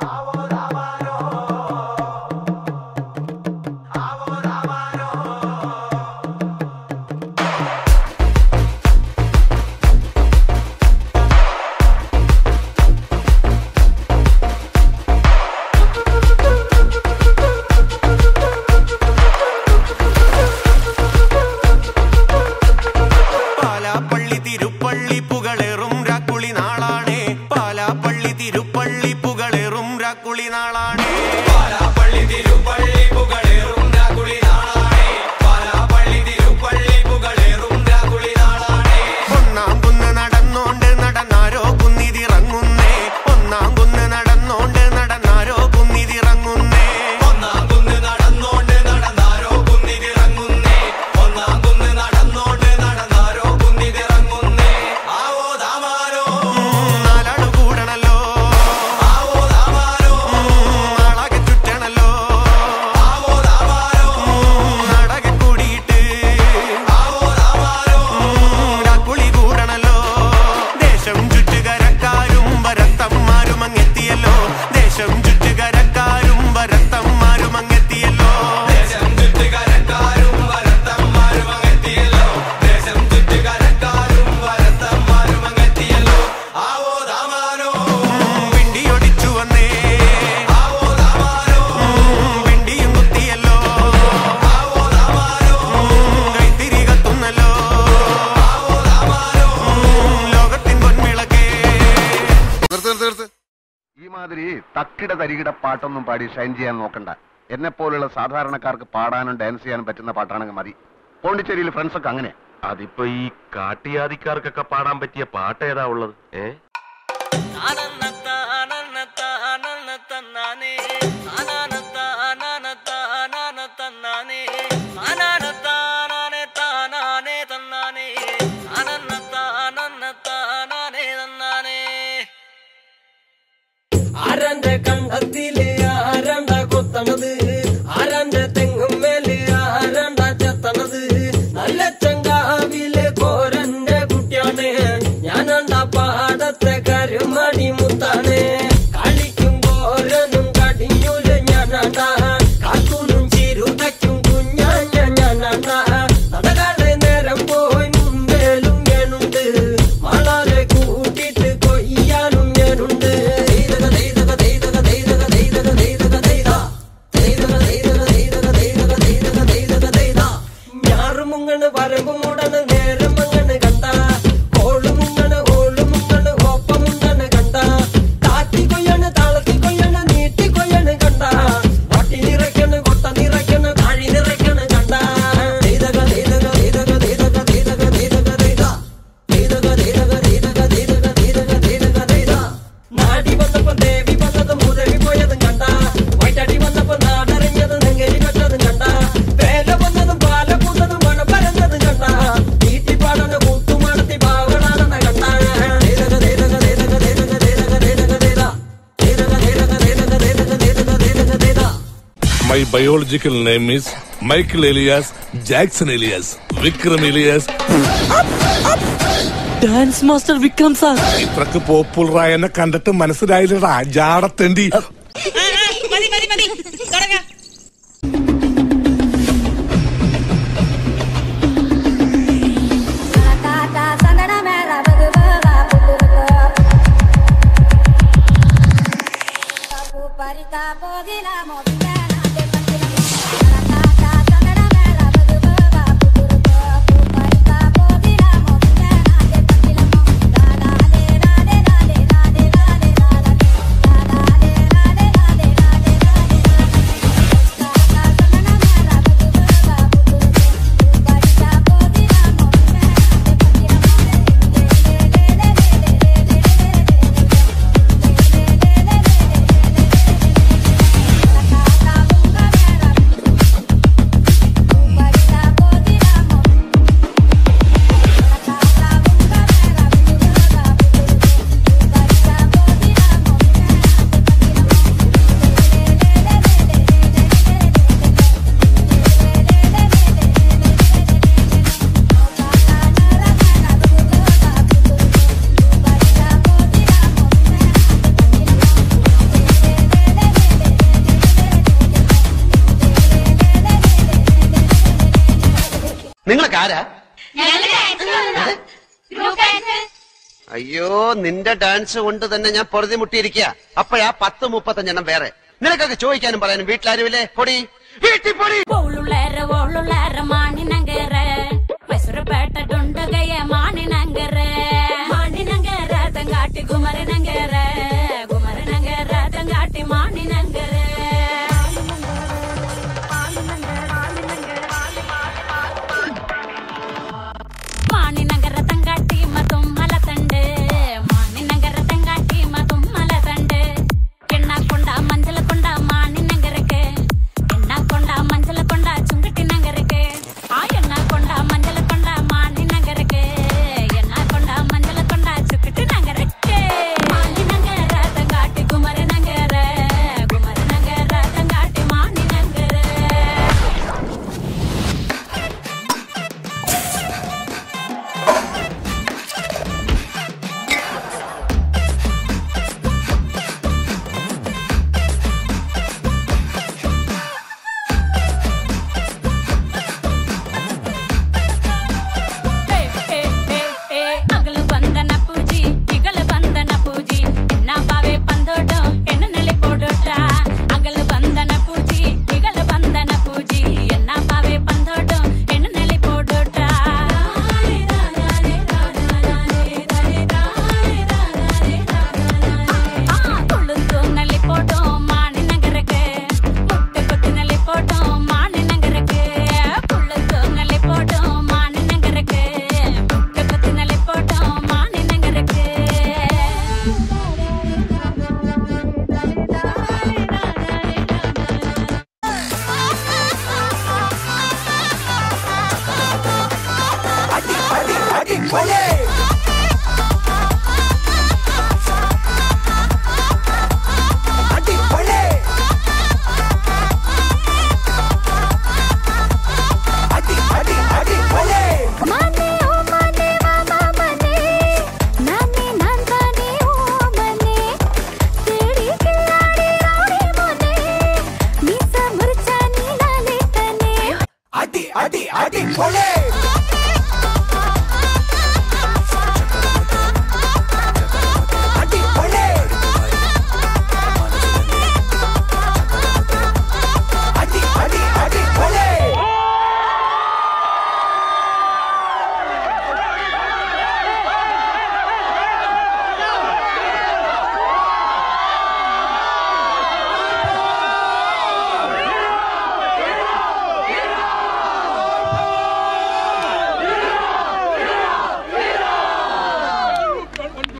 പാലാപ്പള്ളി തിരുപ്പള്ളി പുകളേറും രാക്കുളി നാളാണേ പാലാപ്പള്ളി തിരുപ്പള്ളി പുകളേറും രാക്കുളി നാളാണേ പാലാപ്പള്ളി തിരുപ്പള്ളി പുകളേറും രാക്കുളി നാളാണേ പാലാപ്പള്ളി തിരുപ്പള്ളി പുകളേറും രാക്കുളി നാളാണേ ഒന്നാം കുന്ന് നടന്നോണ്ട് നടന്നാരോ കുന്നിതിറങ്ങുന്നേ ഒന്നാം കുന്ന് നടന്നോണ്ട് നടന്നാരോ കുന്നിതിറങ്ങുന്നേ ഒന്നാം കുന്ന് നടന്നോണ്ട് നടന്നാരോ കുന്നിതിറങ്ങുന്നേ ഒന്നാം കുന്ന് നടന്നോണ്ട് നടന്നാരോ കുന്നിതിറങ്ങുന്നേ ആവോ ദാമാരോ നാലാള് കൂടണല്ലോ ആവോ ദാമാരോ നാളാകെ ചുറ്റണല്ലോ ആവോ ദാമാരോ നാടകെ കൂടിയിട്ട് ആവോ ദാമാരോ രാക്കുളി കൂടണല്ലോ ദേശം ചുറ്റുകരക്കാരും വരത്തന്മാരും അങ്ങെത്തിയല്ലോ ദേശം ചുറ്റുകരക്കാരും വരത്തന്മാരും അങ്ങെത്തിയല്ലോ ദേശം ചുറ്റുകരക്കാരും വരത്തന്മാരും അങ്ങെത്തിയല്ലോ ദേശം ചുറ്റുകരക്കാരും വരത്തന്മാരും അങ്ങെത്തിയല്ലോ ആവോ ദാമാരോ പിണ്ടിയൊടിച്ചു വന്നേ ആവോ ദാമാരോ പിണ്ടിയും കുത്തിയല്ലോ ആവോ ദാമാരോ കൈത്തിരി കത്തുന്നല്ലോ ആവോ ദാമാരോ ലോകത്തിൻ പൊൻവിളക്കേ നിർത്ത് നിർത്ത് നിർത്ത് ഈ മാതിരി തക്കിട തരികിട പാട്ടൊന്നും പാടി ഷൈൻ ചെയ്യാൻ നോക്കണ്ട എന്നെ പോലുള്ള സാധാരണക്കാർക്ക് പാടാനും ഡാൻസ് ചെയ്യാനും പറ്റുന്ന പാട്ടാണെങ്കിൽ മതി പോണ്ടിച്ചേരിയിൽ ഫ്രണ്ട്സ് ഒക്കെ അങ്ങനെ അതിപ്പോ ഈ കാട്ടിയാദിക്കാർക്കൊക്കെ പാടാൻ പറ്റിയ പാട്ട് ഏതാ ഉള്ളത് ഏ ആരാന്റെ കണ്ടത്തില് ആരാണ്ട കൊത്തണത് ആരാന്റെ തെങ്ങും മേല് ആരാണ്ട ചെത്തണത് നല്ല ചങ്കാവിലെ കോരന്റെ കുട്ടിയാണ് ഞാനാണ്ട പാടത്തെ കരുമണി മുത്താണ് കളിക്കും കോരനും കടിയൂല് ഞാനാണ്ട കാക്കൂനും ചിരുതയ്ക്കും കുഞ്ഞാഞ്ഞ ഞാനാണ്ട നടകാടെ നേരം പോയി മുമ്പേലും ഞാനുണ്ട് മാളാരെ കൂട്ടിട്ട് കൊയ്യാനും ഞാനുണ്ട് ദൈതക ദൈതക ദൈതക ദൈതക ദൈതക ദൈതക ദൈത ദൈതക ദൈതക ദൈതക ദൈതക ദൈതക ദൈതക ദൈത ഞാറ് മുങ്ങണ് വരമ്പ് മൂടണ് നേരം മങ്ങണ് കണ്ട ഓള് മുങ്ങണ് ഓള് മുങ്ങണ് ഒപ്പമുണ്ടണ് കണ്ട താത്തി കൊയ്യണ് താളത്തി കൊയ്യണ് നീട്ടി കൊയ്യണ് കണ്ട വട്ടി നിറയ്ക്കണ് കൊട്ട നിറയ്ക്കണ് താഴി നിറയ്ക്കണ് കണ്ട ദൈതക ദൈതക ദൈതക ദൈതക ദൈതക ദൈതക ദൈത ദൈതക ദൈതക ദൈതക ദൈതക ദൈതക ദൈതക ദൈത നാടി വന്നപ്പോ ദേവി വന്നതും മുതവി പോയതും കണ്ട വൈറ്റടി വന്നപ്പോ നാടറിഞ്ഞതും നെങ്കരി വെച്ചതും കണ്ട വേല വന്നതും പാല കൂട്ടതും മഴ പരന്നതും കണ്ട വീട്ടിപ്പാടന കൂട്ടുമാടത്തി പാവളാണെന്ന കണ്ട ദൈതക ദൈതക ദൈതക ദൈതക ദൈതക ദൈതക ദൈത ദൈതക ദൈതക ദൈതക ദൈതക ദൈതക ദൈതക ദൈത My biological name is Michael Elias Jackson Elias Vikram Elias dance master Vikram sir ഇത്രക്ക് പോപ്പുലറായ എന്നെ കണ്ടിട്ട് മനസ്സിലായില്ലടാ ജാടത്തേണ്ടി മതി മതി മതി തുടങ്ങാം Thank you. അയ്യോ നിന്റെ ഡാൻസ് കൊണ്ട് തന്നെ ഞാൻ പൊറുതി മുട്ടിയിരിക്കുക അപ്പോഴാ പത്ത് മുപ്പത്തഞ്ചെണ്ണം വേറെ നിനക്കൊക്കെ ചോദിക്കാനും പറയാനും വീട്ടിലാരുമില്ലേ പൊടി വീട്ടിൽ പൊടി ഓളുള്ളേര ഓളുള്ളേര മാണിനങ്കര മൈസൂർ പേട്ട ടുണ്ടകയ മാണിനങ്കര മാണിനങ്കര തങ്കാട്ടി കുമര